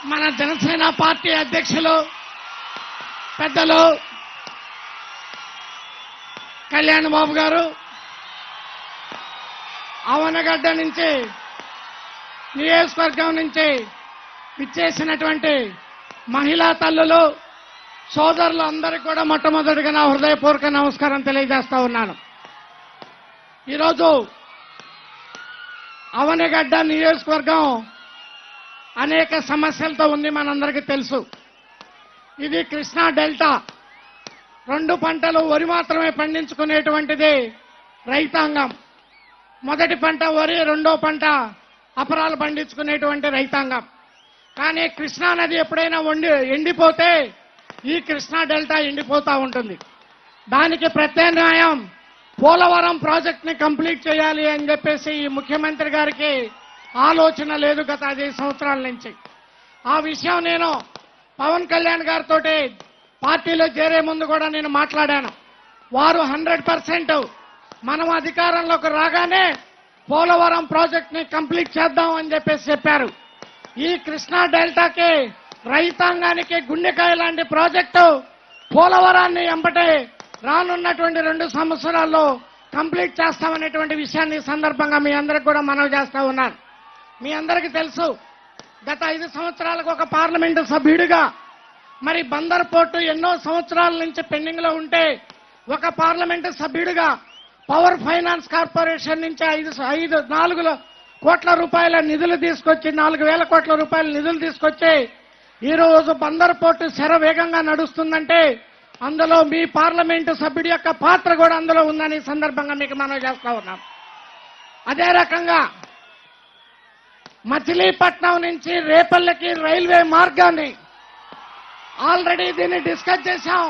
మన జనసేన పార్టీ అధ్యక్షులు పెద్దలు కళ్యాణ్ బాబు గారు అవనగడ్డ నుంచి నియోజకవర్గం నుంచి విచ్చేసినటువంటి మహిళా తల్లులు సోదరులు అందరికీ కూడా మొట్టమొదటిగా నా హృదయపూర్వక నమస్కారం తెలియజేస్తా ఉన్నాను ఈరోజు అవనగడ్డ నియోజకవర్గం అనేక సమస్యలతో ఉంది మనందరికీ తెలుసు ఇది కృష్ణా డెల్టా రెండు పంటలు వరి మాత్రమే పండించుకునేటువంటిది రైతాంగం మొదటి పంట వరి రెండో పంట అపరాలు పండించుకునేటువంటి రైతాంగం కానీ కృష్ణా నది ఎప్పుడైనా వండి ఎండిపోతే ఈ కృష్ణా డెల్టా ఎండిపోతా ఉంటుంది దానికి ప్రత్యామ్నాయం పోలవరం ప్రాజెక్ట్ ని కంప్లీట్ చేయాలి అని చెప్పేసి ఈ ముఖ్యమంత్రి గారికి ఆలోచన లేదు గత ఐదు సంవత్సరాల నుంచి ఆ విషయం నేను పవన్ కళ్యాణ్ గారితో పార్టీలో చేరే ముందు కూడా నేను మాట్లాడాను వారు హండ్రెడ్ పర్సెంట్ మనం అధికారంలోకి రాగానే పోలవరం ప్రాజెక్ట్ ని కంప్లీట్ చేద్దాం అని చెప్పేసి చెప్పారు ఈ కృష్ణా డెల్టాకి రైతాంగానికి గుండెకాయ లాంటి ప్రాజెక్టు పోలవరాన్ని ఎంబటే రానున్నటువంటి రెండు సంవత్సరాల్లో కంప్లీట్ చేస్తామనేటువంటి విషయాన్ని ఈ సందర్భంగా మీ అందరికి కూడా మనవి చేస్తా ఉన్నాను మీ అందరికీ తెలుసు గత ఐదు సంవత్సరాలకు ఒక పార్లమెంటు సభ్యుడిగా మరి బందర్ పోర్టు ఎన్నో సంవత్సరాల నుంచి పెండింగ్ లో ఉంటే ఒక పార్లమెంటు సభ్యుడిగా పవర్ ఫైనాన్స్ కార్పొరేషన్ నుంచి ఐదు ఐదు నాలుగు కోట్ల రూపాయల నిధులు తీసుకొచ్చి నాలుగు వేల కోట్ల రూపాయల నిధులు తీసుకొచ్చి ఈ రోజు బందర్ పోర్టు శరవేగంగా నడుస్తుందంటే అందులో మీ పార్లమెంటు సభ్యుడి యొక్క పాత్ర కూడా అందులో ఉందని ఈ సందర్భంగా మీకు మనవి చేస్తా ఉన్నాం అదే రకంగా మచిలీపట్నం నుంచి రేపల్లెకి రైల్వే మార్గాన్ని ఆల్రెడీ దీన్ని డిస్కస్ చేశాం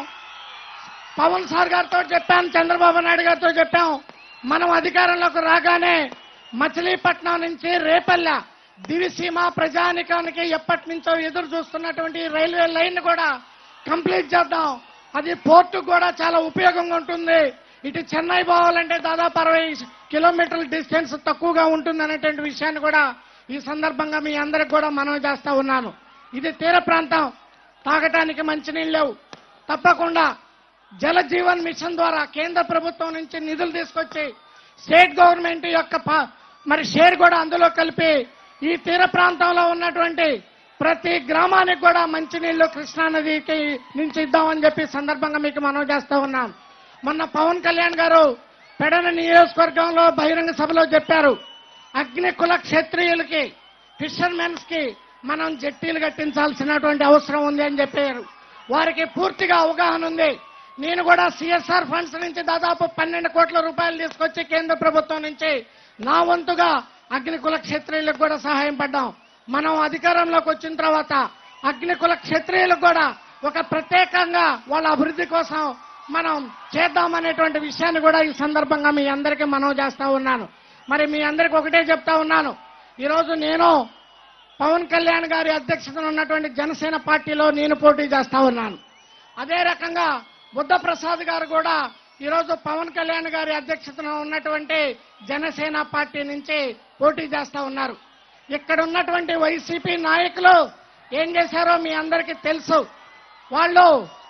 పవన్ సార్ గారితో చెప్పాం చంద్రబాబు నాయుడు గారితో చెప్పాం మనం అధికారంలోకి రాగానే మచిలీపట్నం నుంచి రేపల్లె దివిసీమ ప్రజానికానికి ఎప్పటి నుంచో ఎదురు చూస్తున్నటువంటి ఈ రైల్వే లైన్ కూడా కంప్లీట్ చేద్దాం అది పోర్టు కూడా చాలా ఉపయోగంగా ఉంటుంది ఇటు చెన్నై పోవాలంటే దాదాపు అరవై కిలోమీటర్ల డిస్టెన్స్ తక్కువగా ఉంటుంది అనేటువంటి విషయాన్ని కూడా ఈ సందర్భంగా మీ అందరికి కూడా మనవి చేస్తా ఉన్నాను ఇది తీర ప్రాంతం తాగటానికి మంచినీళ్ళు లేవు తప్పకుండా జల జీవన్ మిషన్ ద్వారా కేంద్ర ప్రభుత్వం నుంచి నిధులు తీసుకొచ్చి స్టేట్ గవర్నమెంట్ యొక్క ప- మరి షేర్ కూడా అందులో కలిపి ఈ తీర ప్రాంతంలో ఉన్నటువంటి ప్రతి గ్రామానికి కూడా మంచినీళ్లు కృష్ణా నదికి నుంచి ఇద్దామని చెప్పి సందర్భంగా మీకు మనవి చేస్తా ఉన్నాం మొన్న పవన్ కళ్యాణ్ గారు పెడన నియోజకవర్గంలో బహిరంగ సభలో చెప్పారు అగ్ని కుల క్షత్రియులకి ఫిషర్మెన్స్ కి మనం జట్టీలు కట్టించాల్సినటువంటి అవసరం ఉంది అని చెప్పారు వారికి పూర్తిగా అవగాహన ఉంది నేను కూడా సిఎస్ఆర్ ఫండ్స్ నుంచి దాదాపు పన్నెండు కోట్ల రూపాయలు తీసుకొచ్చి కేంద్ర ప్రభుత్వం నుంచి నా వంతుగా అగ్నికుల క్షత్రియులకు కూడా సహాయం పడ్డాం మనం అధికారంలోకి వచ్చిన తర్వాత అగ్నికుల క్షత్రియులకు కూడా ఒక ప్రత్యేకంగా వాళ్ళ అభివృద్ధి కోసం మనం చేద్దామనేటువంటి విషయాన్ని కూడా ఈ సందర్భంగా మీ అందరికీ మనవి చేస్తా ఉన్నాను మరి మీ అందరికి ఒకటే చెప్తా ఉన్నాను ఈరోజు నేను పవన్ కళ్యాణ్ గారి అధ్యక్షతన ఉన్నటువంటి జనసేన పార్టీలో నేను పోటీ చేస్తా ఉన్నాను అదే రకంగా బుద్ధప్రసాద్ గారు కూడా ఈరోజు పవన్ కళ్యాణ్ గారి అధ్యక్షతన ఉన్నటువంటి జనసేన పార్టీ నుంచి పోటీ చేస్తా ఉన్నారు ఇక్కడ ఉన్నటువంటి వైసీపీ నాయకులు ఏం చేశారో మీ అందరికీ తెలుసు వాళ్ళు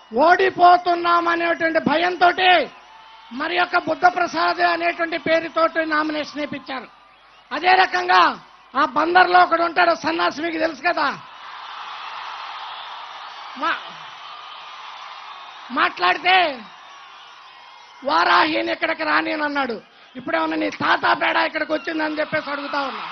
ఓడిపోతున్నామనేటువంటి భయంతో మరి యొక్క బుద్ధప్రసాద్ అనేటువంటి పేరుతోటి నామినేషన్ ఇప్పించారు అదే రకంగా ఆ బందర్లో ఒకడు ఉంటాడు సన్నాసి మీకు తెలుసు కదా మా- మాట్లాడితే వారాహిని ఇక్కడికి రాని అని అన్నాడు ఇప్పుడేమన్నా నీ తాత పేడ ఇక్కడికి వచ్చిందని చెప్పేసి అడుగుతా ఉన్నా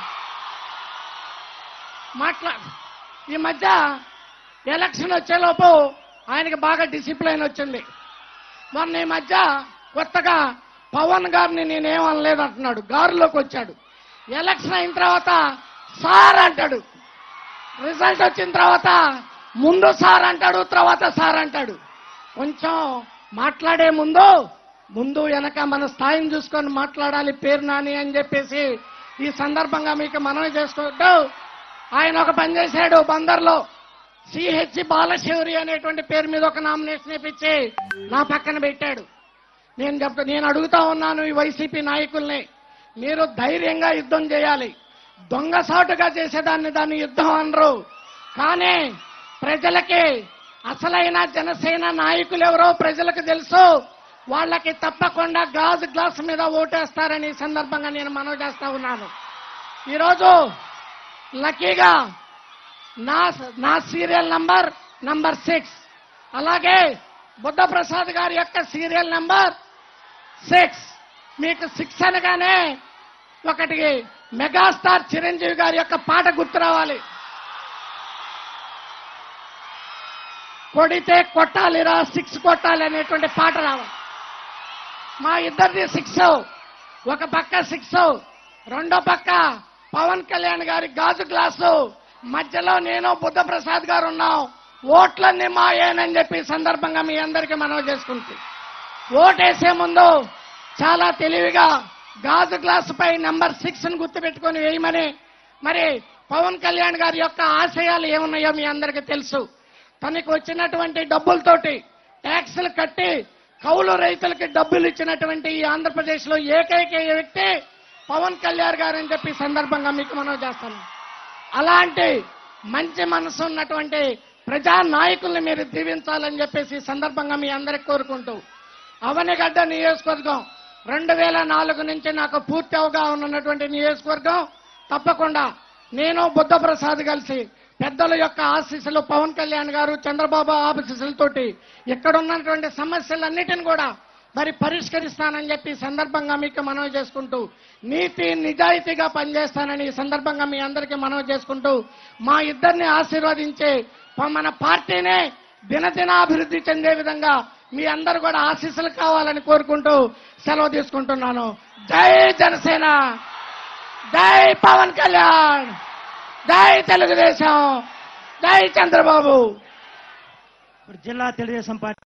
మాట్లా ఈ మధ్య ఎలక్షన్ వచ్చేలోపు ఆయనకి బాగా డిసిప్లైన్ వచ్చింది మొన్న ఈ మధ్య కొత్తగా పవన్ గారిని నేనేమనలేదు అంటున్నాడు గారులోకి వచ్చాడు ఎలక్షన్ అయిన తర్వాత సార్ అంటాడు రిజల్ట్ వచ్చిన తర్వాత ముందు సార్ అంటాడు తర్వాత సార్ అంటాడు కొంచెం మాట్లాడే ముందు ముందు వెనక మన స్థాయిని చూసుకొని మాట్లాడాలి పేరు నాని అని చెప్పేసి ఈ సందర్భంగా మీకు మనవి చేసుకుంటూ ఆయన ఒక పని చేశాడు బందర్లో సిహెచ్ బాలశౌరి అనేటువంటి పేరు మీద ఒక నామినేషన్ ఇప్పించి నా పక్కన పెట్టాడు నేను చెప్తా నేను అడుగుతా ఉన్నాను ఈ వైసీపీ నాయకుల్ని మీరు ధైర్యంగా యుద్ధం చేయాలి దొంగసాటుగా చేసేదాన్ని దాన్ని యుద్ధం అనరు కానీ ప్రజలకి అసలైన జనసేన నాయకులు ఎవరో ప్రజలకు తెలుసు వాళ్ళకి తప్పకుండా గాజు గ్లాస్ మీద ఓటేస్తారని ఈ సందర్భంగా నేను మనవి చేస్తా ఉన్నాను ఈరోజు లక్కీగా నా నా సీరియల్ నంబర్ నంబర్ సిక్స్ అలాగే బుద్ధప్రసాద్ గారి యొక్క సీరియల్ నంబర్ సిక్స్ మీకు సిక్స్ అనగానే ఒకటి మెగాస్టార్ చిరంజీవి గారి యొక్క పాట గుర్తు రావాలి కొడితే కొట్టాలిరా సిక్స్ కొట్టాలి అనేటువంటి పాట రావాలి మా ఇద్దరిది సిక్స్ ఒక పక్క సిక్స్ రెండో పక్క పవన్ కళ్యాణ్ గారి గాజు గ్లాసు మధ్యలో నేను బుద్ధప్రసాద్ గారు ఉన్నాం ఓట్లన్నీ మాయేనని చెప్పి ఈ సందర్భంగా మీ అందరికీ మనవి చేసుకుంటూ ఓటేసే ముందు చాలా తెలివిగా గాజు గ్లాసు పై నంబర్ సిక్స్ ను గుర్తుపెట్టుకొని వేయమని మరి పవన్ కళ్యాణ్ గారి యొక్క ఆశయాలు ఏమున్నాయో మీ అందరికీ తెలుసు తనకు వచ్చినటువంటి డబ్బులతోటి ట్యాక్సులు కట్టి కౌలు రైతులకి డబ్బులు ఇచ్చినటువంటి ఈ ఆంధ్రప్రదేశ్ లో ఏకైక వ్యక్తి పవన్ కళ్యాణ్ గారు అని చెప్పి ఈ సందర్భంగా మీకు మనవి చేస్తాను అలాంటి మంచి మనసు ఉన్నటువంటి ప్రజా నాయకుల్ని మీరు దీవించాలని చెప్పేసి ఈ సందర్భంగా మీ అందరికి కోరుకుంటూ అవనిగడ్డ నియోజకవర్గం రెండు వేల నాలుగు నుంచి నాకు పూర్తి అవగాహన ఉన్నటువంటి నియోజకవర్గం తప్పకుండా నేను బుద్ధప్రసాద్ కలిసి పెద్దల యొక్క ఆశీస్సులు పవన్ కళ్యాణ్ గారు చంద్రబాబు ఆశీస్సులతోటి ఇక్కడ ఉన్నటువంటి సమస్యలన్నిటిని కూడా మరి పరిష్కరిస్తానని చెప్పి ఈ సందర్భంగా మీకు మనవి చేసుకుంటూ నీతి నిజాయితీగా పనిచేస్తానని ఈ సందర్భంగా మీ అందరికీ మనవి చేసుకుంటూ మా ఇద్దరిని ఆశీర్వదించి మన పార్టీనే దినదినాభివృద్ధి చెందే విధంగా మీ అందరు కూడా ఆశీస్సులు కావాలని కోరుకుంటూ సెలవు తీసుకుంటున్నాను జై జనసేన జై పవన్ కళ్యాణ్ జై తెలుగుదేశం జై చంద్రబాబు ఇప్పుడు జిల్లా తెలుగుదేశం పార్టీ